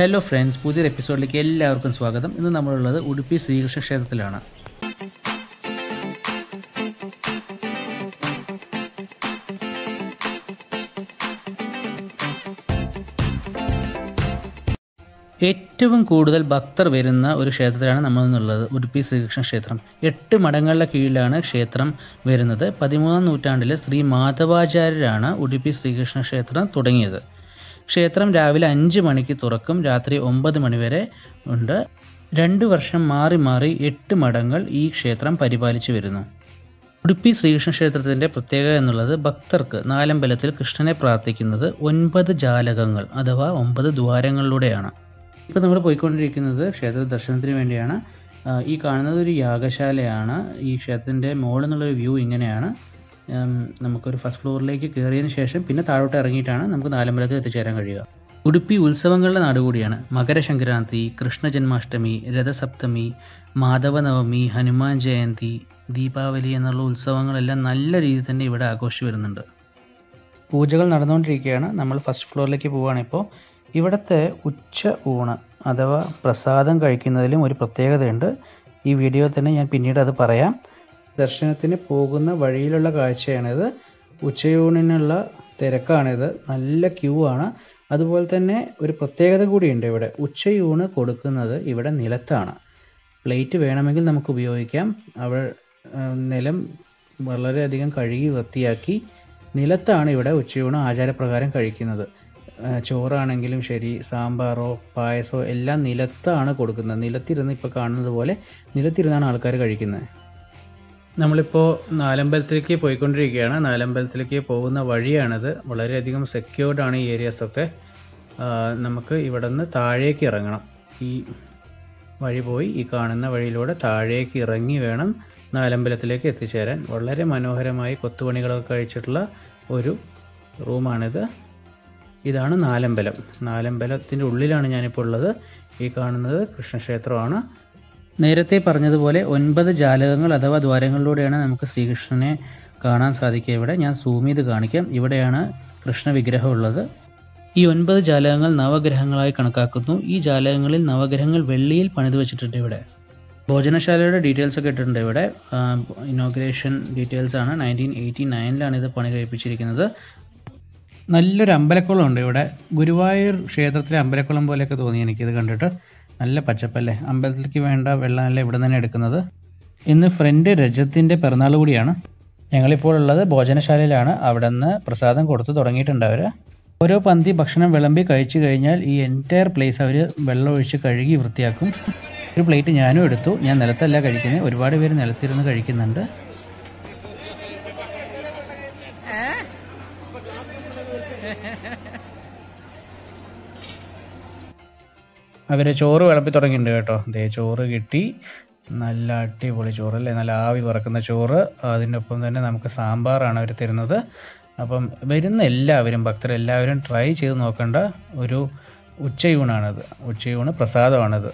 hello friends പുതിയൊരു എപ്പിസോഡിലേക്ക് എല്ലാവർക്കും സ്വാഗതം ഇന്ന് നമ്മളുള്ളത് ഉടുപ്പി ശ്രീകൃഷ്ണ ക്ഷേത്രത്തിലാണ് ഏറ്റവും കൂടുതൽ ഭക്തർ വരുന്ന ഒരു ക്ഷേത്രത്തിലാണ് നമ്മൾ ഇന്നുള്ളത് ഉടുപ്പി ശ്രീകൃഷ്ണ ക്ഷേത്രം എട്ട് മഠങ്ങളുടെ കീഴിലാണ് ക്ഷേത്രം വരുന്നത് പതിമൂന്നാം നൂറ്റാണ്ടിൽ ശ്രീ മാധവാചാര്യരാണ് ഉടുപ്പി ശ്രീകൃഷ്ണ ക്ഷേത്രം തുടങ്ങിയത് ക്ഷേത്രം രാവിലെ അഞ്ച് മണിക്ക് തുറക്കും രാത്രി ഒമ്പത് മണി വരെ ഉണ്ട് രണ്ട് വർഷം മാറി മാറി എട്ട് മഠങ്ങൾ ഈ ക്ഷേത്രം പരിപാലിച്ചു വരുന്നു ഉടുപ്പി ശ്രീകൃഷ്ണ ക്ഷേത്രത്തിൻ്റെ പ്രത്യേകത എന്നുള്ളത് ഭക്തർക്ക് നാലമ്പലത്തിൽ കൃഷ്ണനെ പ്രാർത്ഥിക്കുന്നത് ഒൻപത് ജാലകങ്ങൾ അഥവാ ഒമ്പത് ദ്വാരങ്ങളിലൂടെയാണ് ഇപ്പോൾ നമ്മൾ പോയിക്കൊണ്ടിരിക്കുന്നത് ക്ഷേത്ര ദർശനത്തിന് വേണ്ടിയാണ് ആ, ഈ കാണുന്നത് ഒരു യാഗശാലയാണ് ഈ ക്ഷേത്രത്തിൻ്റെ മുകളിൽ നിന്നുള്ളൊരു വ്യൂ ഇങ്ങനെയാണ് ഉം, നമുക്കൊരു ഫസ്റ്റ് ഫ്ലോറിലേക്ക് കയറിയതിന് ശേഷം പിന്നെ താഴോട്ട് ഇറങ്ങിയിട്ടാണ് നമുക്ക് നാലമ്പലത്തിൽ എത്തിച്ചേരാൻ കഴിയുക ഉടുപ്പി ഉത്സവങ്ങളുടെ നാട് കൂടിയാണ് മകരസംക്രാന്തി കൃഷ്ണ ജന്മാഷ്ടമി രഥസപ്തമി മാധവനവമി ഹനുമാൻ ജയന്തി ദീപാവലി എന്നുള്ള ഉത്സവങ്ങളെല്ലാം നല്ല രീതിയിൽ തന്നെ ഇവിടെ ആഘോഷിച്ചു വരുന്നുണ്ട് പൂജകൾ നടന്നുകൊണ്ടിരിക്കുകയാണ് നമ്മൾ ഫസ്റ്റ് ഫ്ലോറിലേക്ക് പോവുകയാണിപ്പോൾ ഇവിടുത്തെ ഉച്ച ഊണ് അഥവാ പ്രസാദം കഴിക്കുന്നതിലും ഒരു പ്രത്യേകതയുണ്ട് ഈ വീഡിയോ തന്നെ ഞാൻ പിന്നീട് അത് പറയാം ദർശനത്തിന് പോകുന്ന വഴിയിലുള്ള കാഴ്ചയാണിത് ഉച്ചയൂണിനുള്ള തിരക്കാണിത് നല്ല ക്യൂ ആണ് അതുപോലെ തന്നെ ഒരു പ്രത്യേകത കൂടിയുണ്ട് ഇവിടെ ഉച്ചയൂണ് കൊടുക്കുന്നത് ഇവിടെ നിലത്താണ് പ്ലേറ്റ് വേണമെങ്കിൽ നമുക്ക് ഉപയോഗിക്കാം അവിടെ ആ, നിലം വളരെയധികം കഴുകി വൃത്തിയാക്കി നിലത്താണ് ഇവിടെ ഉച്ചയൂണ് ആചാരപ്രകാരം കഴിക്കുന്നത് ആ, ചോറാണെങ്കിലും ശരി സാമ്പാറോ പായസമോ എല്ലാം നിലത്താണ് കൊടുക്കുന്നത് നിലത്തിരുന്ന് ഇപ്പോൾ കാണുന്നത് പോലെ നിലത്തിരുന്നാണ് ആൾക്കാർ കഴിക്കുന്നത് നമ്മളിപ്പോൾ നാലമ്പലത്തിലേക്ക് പോയിക്കൊണ്ടിരിക്കുകയാണ് നാലമ്പലത്തിലേക്ക് പോകുന്ന വഴിയാണിത് വളരെയധികം സെക്യൂർഡ് ആണ് ഈ ഏരിയാസൊക്കെ ആ, നമുക്ക് ഇവിടെ നിന്ന് താഴേക്ക് ഇറങ്ങണം ഈ വഴി പോയി ഈ കാണുന്ന വഴിയിലൂടെ താഴേക്ക് ഇറങ്ങി വേണം നാലമ്പലത്തിലേക്ക് എത്തിച്ചേരാൻ വളരെ മനോഹരമായി കൊത്തുപണികളൊക്കെ കഴിച്ചിട്ടുള്ള ഒരു റൂമാണിത് ഇതാണ് നാലമ്പലം നാലമ്പലത്തിൻ്റെ ഉള്ളിലാണ് ഞാനിപ്പോൾ ഉള്ളത് ഈ കാണുന്നത് കൃഷ്ണക്ഷേത്രമാണ് നേരത്തെ പറഞ്ഞതുപോലെ ഒൻപത് ജാലകങ്ങൾ അഥവാ ദ്വാരങ്ങളിലൂടെയാണ് നമുക്ക് ശ്രീകൃഷ്ണനെ കാണാൻ സാധിക്കുക ഇവിടെ ഞാൻ സൂം ചെയ്ത് കാണിക്കാം ഇവിടെയാണ് കൃഷ്ണ വിഗ്രഹം ഉള്ളത് ഈ ഒൻപത് ജാലകങ്ങൾ നവഗ്രഹങ്ങളായി കണക്കാക്കുന്നു ഈ ജാലകങ്ങളിൽ നവഗ്രഹങ്ങൾ വെള്ളിയിൽ പണിത് വെച്ചിട്ടുണ്ട് ഇവിടെ ഭോജനശാലയുടെ ഡീറ്റെയിൽസ് ഒക്കെ ഇട്ടിട്ടുണ്ട് ഇവിടെ ഇനോഗ്രേഷൻ ഡീറ്റെയിൽസ് ആണ് നയൻറ്റീൻ എയ്റ്റി നയനിലാണ് ഇത് പണി കഴിപ്പിച്ചിരിക്കുന്നത് നല്ലൊരു അമ്പലക്കുളം ഉണ്ട് ഇവിടെ ഗുരുവായൂർ ക്ഷേത്രത്തിലെ അമ്പലക്കുളം പോലെയൊക്കെ തോന്നി എനിക്കിത് കണ്ടിട്ട് നല്ല പച്ചപ്പല്ലേ അമ്പലത്തിലേക്ക് വേണ്ട വെള്ളമല്ല ഇവിടെ തന്നെ എടുക്കുന്നത് ഇന്ന് ഫ്രണ്ട് രജത്തിൻ്റെ പിറന്നാൾ കൂടിയാണ് ഞങ്ങളിപ്പോൾ ഉള്ളത് ഭോജനശാലയിലാണ് അവിടെ നിന്ന് പ്രസാദം കൊടുത്ത് തുടങ്ങിയിട്ടുണ്ട് അവർ ഓരോ പന്തി ഭക്ഷണം വിളമ്പി കഴിച്ചു കഴിഞ്ഞാൽ ഈ എൻറ്റയർ പ്ലേസ് അവർ വെള്ളം ഒഴിച്ച് കഴുകി വൃത്തിയാക്കും ഒരു പ്ലേറ്റ് ഞാനും എടുത്തു ഞാൻ നിലത്തല്ല കഴിക്കുന്നത് ഒരുപാട് പേര് നിലത്തിരുന്ന് കഴിക്കുന്നുണ്ട് അവർ ചോറ് വിളമ്പി തുടങ്ങിയിട്ടുണ്ട് കേട്ടോ ദേ ചോറ് കിട്ടി നല്ല അടിപൊളി ചോറ് അല്ലേ നല്ല ആവി പറക്കുന്ന ചോറ് അതിൻ്റെ ഒപ്പം തന്നെ നമുക്ക് സാമ്പാറാണ് അവർ തരുന്നത് അപ്പം വരുന്ന എല്ലാവരും ഭക്തരെല്ലാവരും ട്രൈ ചെയ്ത് നോക്കേണ്ട ഒരു ഉച്ചയൂണാണിത് ഉച്ചയൂണ് പ്രസാദമാണിത്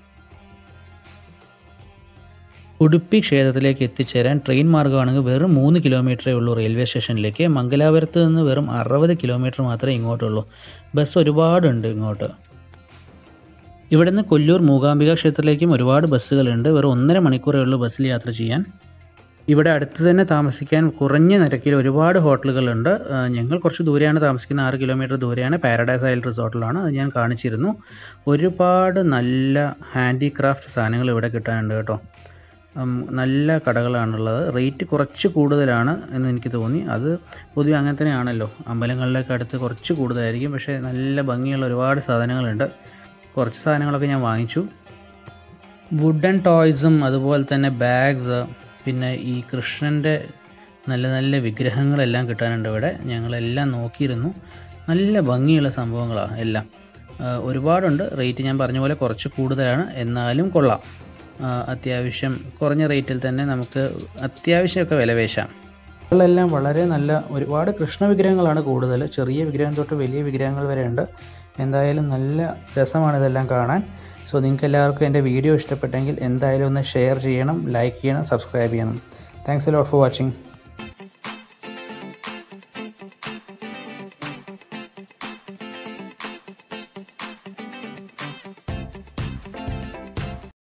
ഉടുപ്പി ക്ഷേത്രത്തിലേക്ക് എത്തിച്ചേരാൻ ട്രെയിൻ മാർഗ്ഗമാണെങ്കിൽ വെറും മൂന്ന് കിലോമീറ്ററേ ഉള്ളൂ റെയിൽവേ സ്റ്റേഷനിലേക്ക് മംഗലാപുരത്ത് നിന്ന് വെറും അറുപത് കിലോമീറ്റർ മാത്രമേ ഇങ്ങോട്ടുള്ളൂ ബസ് ഒരുപാടുണ്ട് ഇങ്ങോട്ട് ഇവിടുന്ന് കൊല്ലൂർ മൂകാംബിക ക്ഷേത്രത്തിലേക്കും ഒരുപാട് ബസ്സുകളുണ്ട് വെറും ഒന്നര മണിക്കൂറേ ഉള്ളൂ ബസ്സിൽ യാത്ര ചെയ്യാൻ ഇവിടെ അടുത്ത് തന്നെ താമസിക്കാൻ കുറഞ്ഞ നിരക്കിൽ ഒരുപാട് ഹോട്ടലുകളുണ്ട് ആ, ഞങ്ങൾ കുറച്ച് ദൂരെയാണ് താമസിക്കുന്നത് ആറ് കിലോമീറ്റർ ദൂരെയാണ് പാരഡൈസ് ഐൽ റിസോർട്ടിലാണ് അത് ഞാൻ കാണിച്ചിരുന്നു ഒരുപാട് നല്ല ഹാൻഡിക്രാഫ്റ്റ് സാധനങ്ങൾ ഇവിടെ കിട്ടാനുണ്ട് കേട്ടോ ഉം, നല്ല കടകളാണുള്ളത് റേറ്റ് കുറച്ച് കൂടുതലാണ് എന്ന് എനിക്ക് തോന്നി അത് പൊതുവെ അങ്ങനെ തന്നെയാണല്ലോ അമ്പലങ്ങളിലൊക്കെ അടുത്ത് കുറച്ച് കൂടുതലായിരിക്കും പക്ഷേ നല്ല ഭംഗിയുള്ള ഒരുപാട് സാധനങ്ങളുണ്ട് കുറച്ച് സാധനങ്ങളൊക്കെ ഞാൻ വാങ്ങിച്ചു വുഡൻ ടോയ്സും അതുപോലെ തന്നെ ബാഗ്സ് പിന്നെ ഈ കൃഷ്ണൻ്റെ നല്ല നല്ല വിഗ്രഹങ്ങളെല്ലാം കിട്ടാനുണ്ട് ഇവിടെ ഞങ്ങളെല്ലാം നോക്കിയിരുന്നു നല്ല ഭംഗിയുള്ള സംഭവങ്ങളാണ് എല്ലാം ആ, ഒരുപാടുണ്ട് റേറ്റ് ഞാൻ പറഞ്ഞ പോലെ കുറച്ച് കൂടുതലാണ് എന്നാലും കൊള്ളാം ആ, അത്യാവശ്യം കുറഞ്ഞ റേറ്റിൽ തന്നെ നമുക്ക് അത്യാവശ്യമൊക്കെ വില വേശാം എല്ലാം വളരെ നല്ല ഒരുപാട് കൃഷ്ണ വിഗ്രഹങ്ങളാണ് കൂടുതൽ ചെറിയ വിഗ്രഹം തൊട്ട് വലിയ വിഗ്രഹങ്ങൾ വരെ ഉണ്ട് എന്തായാലും നല്ല രസമാണ് ഇതെല്ലാം കാണാൻ സോ നിങ്ങൾക്ക് എല്ലാവർക്കും എൻ്റെ വീഡിയോ ഇഷ്ടപ്പെട്ടെങ്കിൽ എന്തായാലും ഒന്ന് ഷെയർ ചെയ്യണം ലൈക്ക് ചെയ്യണം സബ്സ്ക്രൈബ് ചെയ്യണം thanks a lot for watching